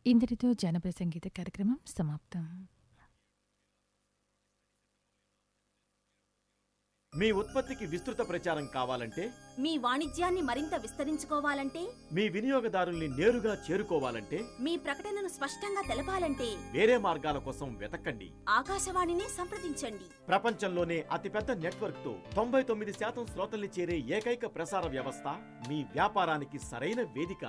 ఇంతటితో జానపద సంగీత కార్యక్రమం సమాప్తం మీ ఉత్పత్తికి విస్తృత ప్రచారం కావాలంటే మీ వాణిజ్యాన్ని మరింత విస్తరించుకోవాలంటే మీ వినియోగదారుల్ని నేరుగా చేరుకోవాలంటే మీ ప్రకటనను స్పష్టంగా తెలపాలంటే వేరే మార్గాల కోసం వెతకండి ఆకాశవాణిని సంప్రదించండి ప్రపంచంలోనే అతిపెద్ద నెట్వర్క్ తో తొంభై తొమ్మిది శాతం శ్రోతల్ని చేరే ఏకైక ప్రసార వ్యవస్థ మీ వ్యాపారానికి సరైన వేదిక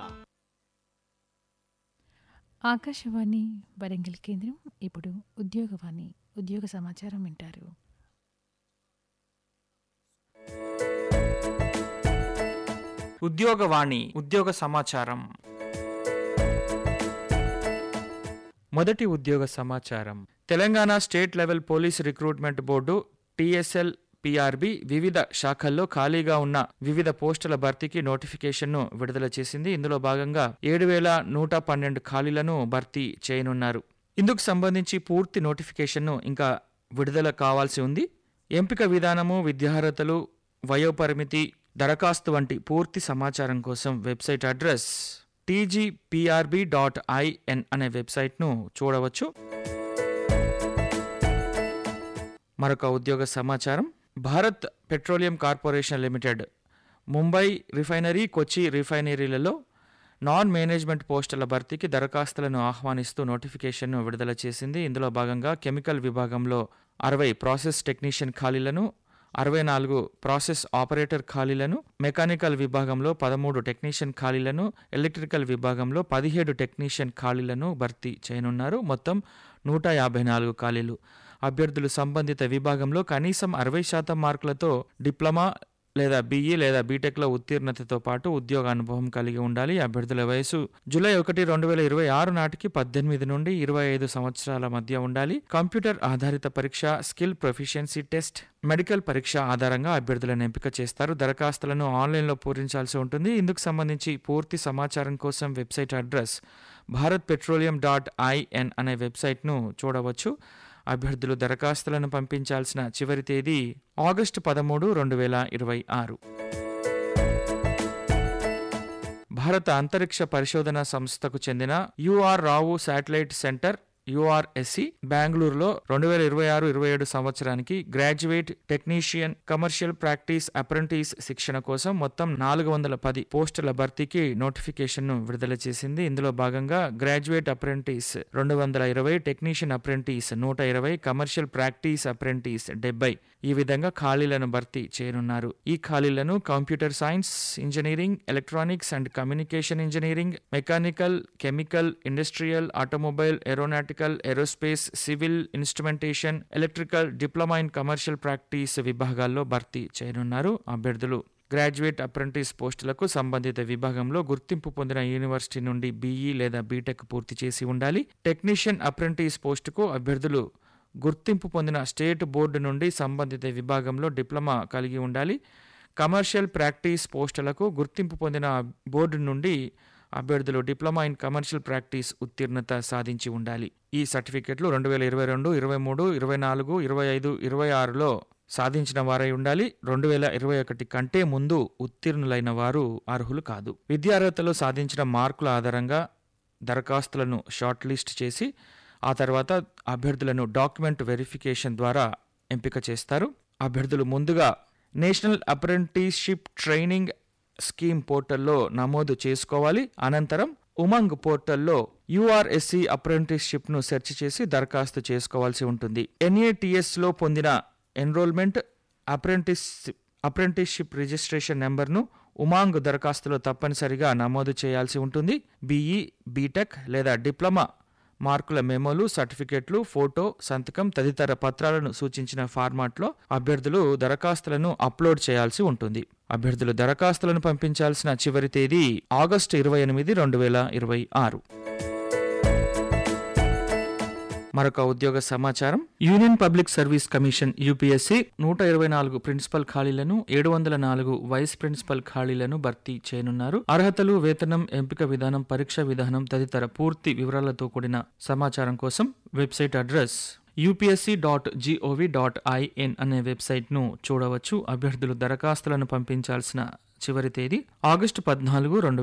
ఆకాశవాణి వరంగల్ కేంద్రం ఇప్పుడు ఉద్యోగవాణి ఉద్యోగ సమాచారం వింటారు ఉద్యోగవాణి ఉద్యోగ సమాచారం మొదటి ఉద్యోగ సమాచారం Telangana state level police recruitment board TSL PRB వివిధ శాఖల్లో ఖాళీగా ఉన్న వివిధ పోస్టుల భర్తీకి నోటిఫికేషన్ను విడుదల చేసింది ఇందులో భాగంగా ఏడు వేల నూట పన్నెండు ఖాళీలను భర్తీ చేయనున్నారు ఇందుకు సంబంధించి పూర్తి నోటిఫికేషన్ను ఇంకా విడుదల కావాల్సి ఉంది ఎంపిక విధానము విద్యార్హతలు వయోపరిమితి దరఖాస్తు వంటి పూర్తి సమాచారం కోసం website address TGPRB dot in అనే వెబ్సైట్ను చూడవచ్చు మరొక ఉద్యోగ సమాచారం Bharat petroleum corporation limited Mumbai refinery Kochi రిఫైనరీలలో నాన్ మేనేజ్మెంట్ పోస్టుల భర్తీకి దరఖాస్తులను ఆహ్వానిస్తూ నోటిఫికేషన్ను విడుదల చేసింది ఇందులో భాగంగా కెమికల్ విభాగంలో అరవై ప్రాసెస్ టెక్నీషియన్ ఖాళీలను అరవై నాలుగు ప్రాసెస్ ఆపరేటర్ ఖాళీలను మెకానికల్ విభాగంలో పదమూడు టెక్నీషియన్ ఖాళీలను ఎలక్ట్రికల్ విభాగంలో పదిహేడు టెక్నీషియన్ ఖాళీలను భర్తీ చేయనున్నారు మొత్తం నూట యాభై నాలుగు ఖాళీలు అభ్యర్థులు సంబంధిత విభాగంలో కనీసం అరవై శాతం మార్కులతో డిప్లొమా లేదా బీఈ లేదా బీటెక్లో ఉత్తీర్ణతతో పాటు ఉద్యోగ అనుభవం కలిగి ఉండాలి అభ్యర్థుల వయసు జూలై ఒకటి రెండు వేల ఇరవై ఆరు నాటికి పద్దెనిమిది నుండి ఇరవై ఐదు సంవత్సరాల మధ్య ఉండాలి కంప్యూటర్ ఆధారిత పరీక్ష స్కిల్ ప్రొఫిషియన్సీ టెస్ట్ మెడికల్ పరీక్ష ఆధారంగా అభ్యర్థులను ఎంపిక చేస్తారు దరఖాస్తులను ఆన్లైన్లో పూరించాల్సి ఉంటుంది ఇందుకు సంబంధించి పూర్తి సమాచారం కోసం website address Bharat petroleum dot in అనే వెబ్సైట్ను చూడవచ్చు అభ్యర్థులు దరఖాస్తులను పంపించాల్సిన చివరి తేదీ ఆగస్టు పదమూడు రెండు వేల ఇరవై ఆరు భారత అంతరిక్ష పరిశోధన సంస్థకు చెందిన UR Rao satellite centre URSC బెంగళూరులో రెండు వేల ఇరవై ఆరు ఇరవై ఏడు సంవత్సరానికి graduate technician commercial practice apprentice శిక్షణ కోసం మొత్తం నాలుగు వందల పది పోస్టుల భర్తీకి నోటిఫికేషన్ను విడుదల చేసింది ఇందులో భాగంగా గ్రాడ్యుయేట్ అప్రెంటిస్ రెండు వందల ఇరవై టెక్నీషియన్ అప్రెంటిస్ నూట ఇరవై కమర్షియల్ ప్రాక్టీస్ అప్రెంటిస్ డెబ్బై ఈ విధంగా ఖాళీలను భర్తీ చేయనున్నారు ఈ ఖాళీలను computer science engineering electronics and communication engineering mechanical chemical industrial automobile aeronautical aerospace civil instrumentation electrical diploma in commercial practice విభాగాల్లో భర్తీ చేయనున్నారు అభ్యర్థులు గ్రాడ్యుయేట్ అప్రెంటిస్ పోస్టులకు సంబంధిత విభాగంలో గుర్తింపు పొందిన యూనివర్సిటీ నుండి బీఈ లేదా బీటెక్ పూర్తి చేసి ఉండాలి టెక్నీషియన్ అప్రెంటిస్ పోస్టుకు అభ్యర్థులు గుర్తింపు పొందిన స్టేట్ బోర్డు నుండి సంబంధిత విభాగంలో డిప్లొమా కలిగి ఉండాలి కమర్షియల్ ప్రాక్టీస్ పోస్టులకు గుర్తింపు పొందిన బోర్డు నుండి అభ్యర్థులు డిప్లొమా ఇన్ కమర్షియల్ ప్రాక్టీస్ ఉత్తీర్ణత సాధించి ఉండాలి ఈ సర్టిఫికెట్లు రెండు వేల ఇరవై రెండు ఇరవై మూడు ఇరవై నాలుగు ఇరవై ఐదు ఇరవై ఆరులో సాధించిన వారై ఉండాలి రెండు వేల ఇరవై ఒకటి కంటే ముందు ఉత్తీర్ణులైన వారు అర్హులు కాదు విద్యార్హతలో సాధించిన మార్కుల ఆధారంగా దరఖాస్తులను షార్ట్ లిస్ట్ చేసి ఆ తర్వాత అభ్యర్థులను డాక్యుమెంట్ వెరిఫికేషన్ ద్వారా ఎంపిక చేస్తారు అభ్యర్థులు ముందుగా నేషనల్ అప్రెంటిస్షిప్ ట్రైనింగ్ స్కీమ్ పోర్టల్లో నమోదు చేసుకోవాలి అనంతరం ఉమంగ్ పోర్టల్లో యూఆర్ఎస్సి అప్రెంటిస్షిప్ను సెర్చ్ చేసి దరఖాస్తు చేసుకోవాల్సి ఉంటుంది ఎన్ఏటిఎస్లో పొందిన ఎన్రోల్మెంట్ అప్రెంటిస్ అప్రెంటిస్షిప్ రిజిస్ట్రేషన్ నెంబర్ను ఉమాంగ్ దరఖాస్తులో తప్పనిసరిగా నమోదు చేయాల్సి ఉంటుంది బీఈ బీటెక్ లేదా డిప్లొమా మార్కుల మెమోలు సర్టిఫికెట్లు ఫోటో సంతకం తదితర పత్రాలను సూచించిన ఫార్మాట్లో అభ్యర్థులు దరఖాస్తులను అప్లోడ్ చేయాల్సి ఉంటుంది అభ్యర్థులు దరఖాస్తులను పంపించాల్సిన చివరి తేదీ ఆగస్టు ఇరవై ఎనిమిది రెండు వేల ఇరవై ఆరు మరొక ఉద్యోగ సమాచారం union public service commission UPSC నూట ఇరవై నాలుగు ప్రిన్సిపల్ ఖాళీలను ఏడు వందల నాలుగు వైస్ ప్రిన్సిపల్ ఖాళీలను భర్తీ చేయనున్నారు అర్హతలు వేతనం ఎంపిక విధానం పరీక్ష విధానం తదితర పూర్తి వివరాలతో కూడిన సమాచారం కోసం website address UPSC dot gov dot in అనే వెబ్సైట్ను చూడవచ్చు అభ్యర్థులు దరఖాస్తులను పంపించాల్సిన చివరి తేదీ ఆగస్టు పద్నాలుగు రెండు